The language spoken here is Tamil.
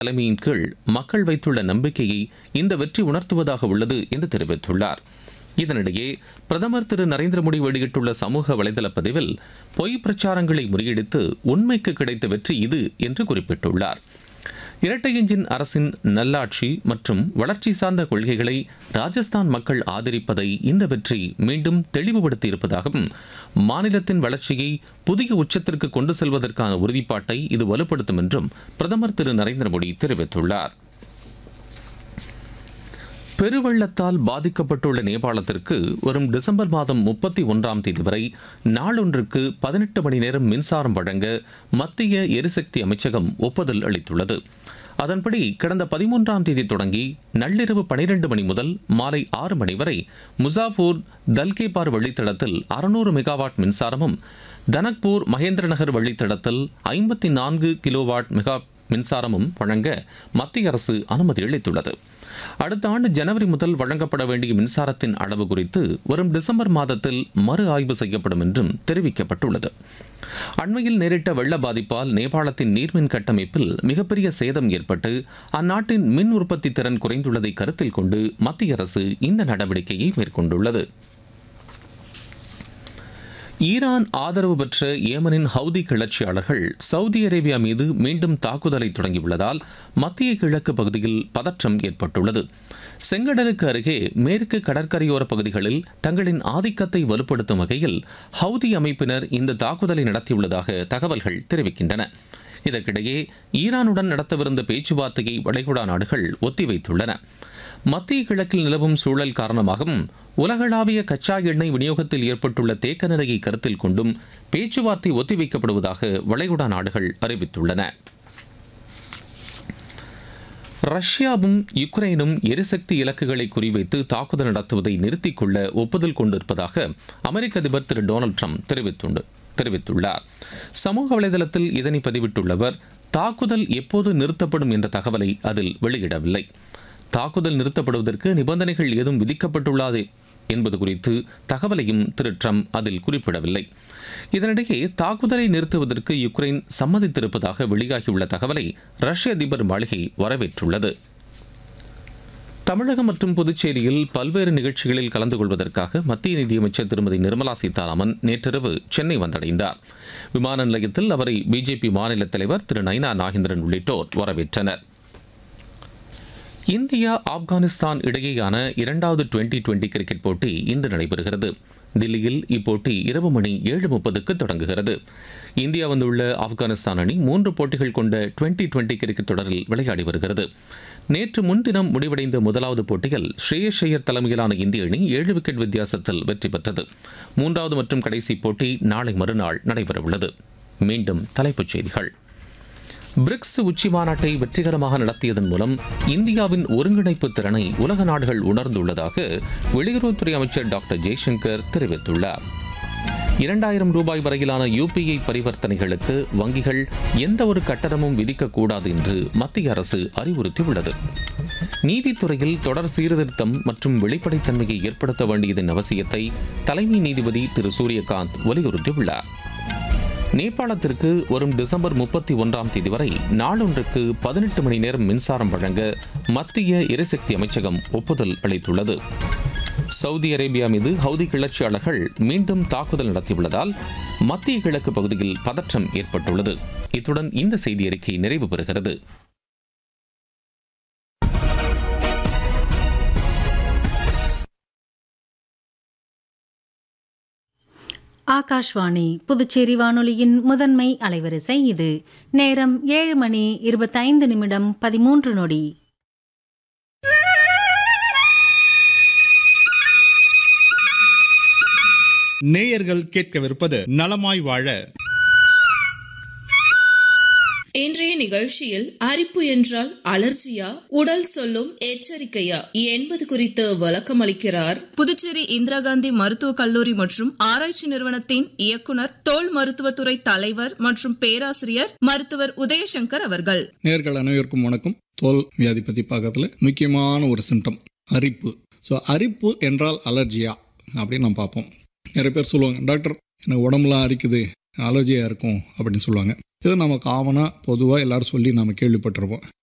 தலைமையின் கீழ் மக்கள் வைத்துள்ள நம்பிக்கையை இந்த வெற்றி உணர்த்துவதாக உள்ளது என்று தெரிவித்துள்ளார் இதனிடையே பிரதமர் திரு நரேந்திர மோடி வெளியிட்டுள்ள சமூக வலைதள பதிவில் பொய் பிரச்சாரங்களை முறியடித்து உண்மைக்கு கிடைத்த வெற்றி இது என்று குறிப்பிட்டுள்ளார் இரட்டை எஞ்சின் அரசின் நல்லாட்சி மற்றும் வளர்ச்சி சார்ந்த கொள்கைகளை ராஜஸ்தான் மக்கள் ஆதரிப்பதை இந்த வெற்றி மீண்டும் தெளிவுபடுத்தியிருப்பதாகவும் மாநிலத்தின் வளர்ச்சியை புதிய உச்சத்திற்கு கொண்டு செல்வதற்கான உறுதிப்பாட்டை இது வலுப்படுத்தும் என்றும் பிரதமர் திரு நரேந்திர மோடி தெரிவித்துள்ளார் பெருவெள்ளத்தால் பாதிக்கப்பட்டுள்ள நேபாளத்திற்கு வரும் டிசம்பர் மாதம் முப்பத்தி ஒன்றாம் தேதி வரை நாளொன்றுக்கு பதினெட்டு மணி நேரம் மின்சாரம் வழங்க மத்திய எரிசக்தி அமைச்சகம் ஒப்புதல் அளித்துள்ளது அதன்படி கடந்த பதிமூன்றாம் தேதி தொடங்கி நள்ளிரவு பனிரெண்டு மணி முதல் மாலை ஆறு மணி வரை முசாஃபூர் தல்கேபார் வழித்தடத்தில் அறுநூறு மெகாவாட் மின்சாரமும் தனக்பூர் மகேந்திரநகர் வழித்தடத்தில் ஐம்பத்தி நான்கு கிலோவாட் மெகா மின்சாரமும் வழங்க மத்திய அரசு அனுமதி அளித்துள்ளது அடுத்த ஆண்டு ஜனவரி முதல் வழங்கப்பட வேண்டிய மின்சாரத்தின் அளவு குறித்து வரும் டிசம்பர் மாதத்தில் மறு ஆய்வு செய்யப்படும் என்றும் தெரிவிக்கப்பட்டுள்ளது அண்மையில் நேரிட்ட வெள்ள பாதிப்பால் நேபாளத்தின் நீர்மின் கட்டமைப்பில் மிகப்பெரிய சேதம் ஏற்பட்டு அந்நாட்டின் மின் உற்பத்தி திறன் குறைந்துள்ளதை கருத்தில் கொண்டு மத்திய அரசு இந்த நடவடிக்கையை மேற்கொண்டுள்ளது ஈரான் ஆதரவு பெற்ற ஏமனின் ஹவுதி கிளர்ச்சியாளர்கள் சவுதி அரேபியா மீது மீண்டும் தாக்குதலை தொடங்கியுள்ளதால் மத்திய கிழக்கு பகுதியில் பதற்றம் ஏற்பட்டுள்ளது செங்கடலுக்கு அருகே மேற்கு கடற்கரையோர பகுதிகளில் தங்களின் ஆதிக்கத்தை வலுப்படுத்தும் வகையில் ஹவுதி அமைப்பினர் இந்த தாக்குதலை நடத்தியுள்ளதாக தகவல்கள் தெரிவிக்கின்றன இதற்கிடையே ஈரானுடன் நடத்தவிருந்த பேச்சுவார்த்தையை வளைகுடா நாடுகள் ஒத்திவைத்துள்ளன மத்திய கிழக்கில் நிலவும் சூழல் காரணமாகவும் உலகளாவிய கச்சா எண்ணெய் விநியோகத்தில் ஏற்பட்டுள்ள தேக்க நிலையை கருத்தில் கொண்டும் பேச்சுவார்த்தை ஒத்திவைக்கப்படுவதாக வளைகுடா நாடுகள் அறிவித்துள்ளன ரஷ்யாவும் யுக்ரைனும் எரிசக்தி இலக்குகளை குறிவைத்து தாக்குதல் நடத்துவதை நிறுத்திக் கொள்ள ஒப்புதல் கொண்டிருப்பதாக அமெரிக்க அதிபர் திரு டொனால்டு ட்ரம்ப் தெரிவித்துண்டு தெரிவித்துள்ளார் சமூக வலைதளத்தில் இதனை பதிவிட்டுள்ளவர் தாக்குதல் எப்போது நிறுத்தப்படும் என்ற தகவலை அதில் வெளியிடவில்லை தாக்குதல் நிறுத்தப்படுவதற்கு நிபந்தனைகள் ஏதும் விதிக்கப்பட்டுள்ளது என்பது குறித்து தகவலையும் திரு ட்ரம்ப் அதில் குறிப்பிடவில்லை இதனிடையே தாக்குதலை நிறுத்துவதற்கு யுக்ரைன் சம்மதித்திருப்பதாக வெளியாகியுள்ள தகவலை ரஷ்ய அதிபர் மாளிகை வரவேற்றுள்ளது தமிழகம் மற்றும் புதுச்சேரியில் பல்வேறு நிகழ்ச்சிகளில் கலந்து கொள்வதற்காக மத்திய நிதியமைச்சர் திருமதி நிர்மலா சீதாராமன் நேற்றிரவு சென்னை வந்தடைந்தார் விமான நிலையத்தில் அவரை பிஜேபி மாநில தலைவர் திரு நைனா நாகேந்திரன் உள்ளிட்டோர் வரவேற்றனர் இந்தியா ஆப்கானிஸ்தான் இடையேயான இரண்டாவது டுவெண்டி டுவெண்டி கிரிக்கெட் போட்டி இன்று நடைபெறுகிறது தில்லியில் இப்போட்டி இரவு மணி ஏழு முப்பதுக்கு தொடங்குகிறது இந்தியா வந்துள்ள ஆப்கானிஸ்தான் அணி மூன்று போட்டிகள் கொண்ட டுவெண்டி டுவெண்டி கிரிக்கெட் தொடரில் விளையாடி வருகிறது நேற்று முன்தினம் முடிவடைந்த முதலாவது போட்டியில் ஸ்ரேயஸ் ஐயர் தலைமையிலான இந்திய அணி ஏழு விக்கெட் வித்தியாசத்தில் வெற்றி பெற்றது மூன்றாவது மற்றும் கடைசி போட்டி நாளை மறுநாள் நடைபெறவுள்ளது மீண்டும் தலைப்புச் செய்திகள் பிரிக்ஸ் உச்சி மாநாட்டை வெற்றிகரமாக நடத்தியதன் மூலம் இந்தியாவின் ஒருங்கிணைப்பு திறனை உலக நாடுகள் உணர்ந்துள்ளதாக வெளியுறவுத்துறை அமைச்சர் டாக்டர் ஜெய்சங்கர் தெரிவித்துள்ளார் இரண்டாயிரம் ரூபாய் வரையிலான யூபிஐ பரிவர்த்தனைகளுக்கு வங்கிகள் எந்த ஒரு கட்டணமும் விதிக்கக்கூடாது என்று மத்திய அரசு அறிவுறுத்தியுள்ளது நீதித்துறையில் தொடர் சீர்திருத்தம் மற்றும் வெளிப்படைத்தன்மையை ஏற்படுத்த வேண்டியதன் அவசியத்தை தலைமை நீதிபதி திரு சூரியகாந்த் வலியுறுத்தியுள்ளார் நேபாளத்திற்கு வரும் டிசம்பர் முப்பத்தி ஒன்றாம் தேதி வரை நாளொன்றுக்கு பதினெட்டு மணி நேரம் மின்சாரம் வழங்க மத்திய எரிசக்தி அமைச்சகம் ஒப்புதல் அளித்துள்ளது சவுதி அரேபியா மீது ஹவுதி கிளர்ச்சியாளர்கள் மீண்டும் தாக்குதல் நடத்தியுள்ளதால் மத்திய கிழக்கு பகுதியில் பதற்றம் ஏற்பட்டுள்ளது இத்துடன் இந்த செய்தி அறிக்கை நிறைவு பெறுகிறது ஆகாஷ்வாணி புதுச்சேரி வானொலியின் முதன்மை அலைவரிசை இது நேரம் ஏழு மணி இருபத்தைந்து நிமிடம் பதிமூன்று நொடி நேயர்கள் கேட்கவிருப்பது நலமாய் வாழ இன்றைய நிகழ்ச்சியில் அரிப்பு என்றால் அலர்ஜியா உடல் சொல்லும் எச்சரிக்கையா என்பது குறித்து விளக்கம் அளிக்கிறார் புதுச்சேரி இந்திரா காந்தி மருத்துவக் கல்லூரி மற்றும் ஆராய்ச்சி நிறுவனத்தின் இயக்குனர் தோல் மருத்துவத்துறை தலைவர் மற்றும் பேராசிரியர் மருத்துவர் உதயசங்கர் அவர்கள் நேர்கள் அனைவருக்கும் வணக்கம் தோல் வியாதி பற்றி பார்க்கறதுல முக்கியமான ஒரு சிம்டம் அரிப்பு ஸோ அரிப்பு என்றால் அலர்ஜியா அப்படின்னு நம்ம பார்ப்போம் நிறைய பேர் சொல்லுவாங்க டாக்டர் எனக்கு உடம்புலாம் அரிக்குது அலர்ஜியாக இருக்கும் அப்படின்னு சொல்லுவாங்க இது நம்ம காமனாக பொதுவாக எல்லாரும் சொல்லி நம்ம கேள்விப்பட்டிருப்போம்